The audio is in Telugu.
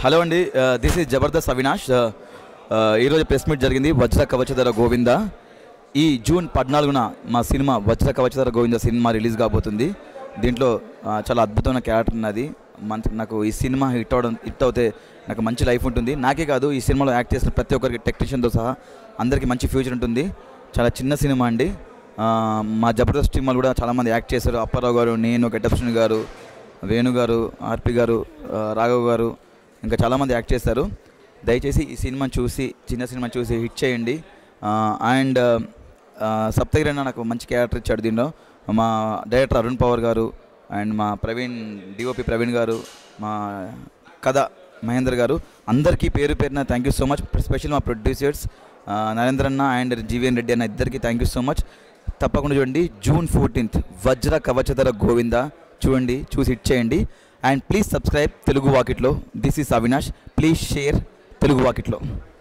హలో అండి this is Jabardasth Avinash Uh, uh, ఈరోజు ప్రెస్ మీట్ జరిగింది వజ్ర కవచధర గోవింద ఈ జూన్ పద్నాలుగున మా సినిమా వజ్ర కవచధర గోవింద సినిమా రిలీజ్ కాబోతుంది దీంట్లో uh, చాలా అద్భుతమైన క్యారెక్టర్ ఉన్నది మంచి నాకు ఈ సినిమా హిట్ అవడం హిట్ అవుతే నాకు మంచి లైఫ్ ఉంటుంది నాకే కాదు ఈ సినిమాలో యాక్ట్ చేసిన ప్రతి ఒక్కరికి టెక్నీషియన్తో సహా అందరికీ మంచి ఫ్యూచర్ ఉంటుంది చాలా చిన్న సినిమా అండి ఆ, మా జబర్దస్త్ టీం వాళ్ళు కూడా చాలామంది యాక్ట్ చేశారు అప్పారావు గారు నేను గెటప్షన్ గారు వేణు గారు ఆర్పి గారు ఆ, రాఘవ్ గారు ఇంకా చాలామంది యాక్ట్ చేస్తారు దయచేసి ఈ సినిమా చూసి చిన్న సినిమా చూసి హిట్ చేయండి అండ్ సప్తగిరి అన్న నాకు మంచి క్యారెక్టర్ ఇచ్చాడు దీనిలో మా డైరెక్టర్ అరుణ్ పవర్ గారు అండ్ మా ప్రవీణ్ డిఓపి ప్రవీణ్ గారు మా కథ మహేందర్ గారు అందరికీ పేరు పేరున thank you so much special మా ప్రొడ్యూసర్స్ నరేంద్ర అన్న అండ్ జీవీఎన్ రెడ్డి అన్న ఇద్దరికి థ్యాంక్ యూ సో మచ్ తప్పకుండా చూడండి జూన్ ఫోర్టీన్త్ వజ్ర కవచధర గోవింద చూడండి చూసి హిట్ చేయండి and please subscribe Telugu Vakitlo this is Avinash please share Telugu వాకిట్లో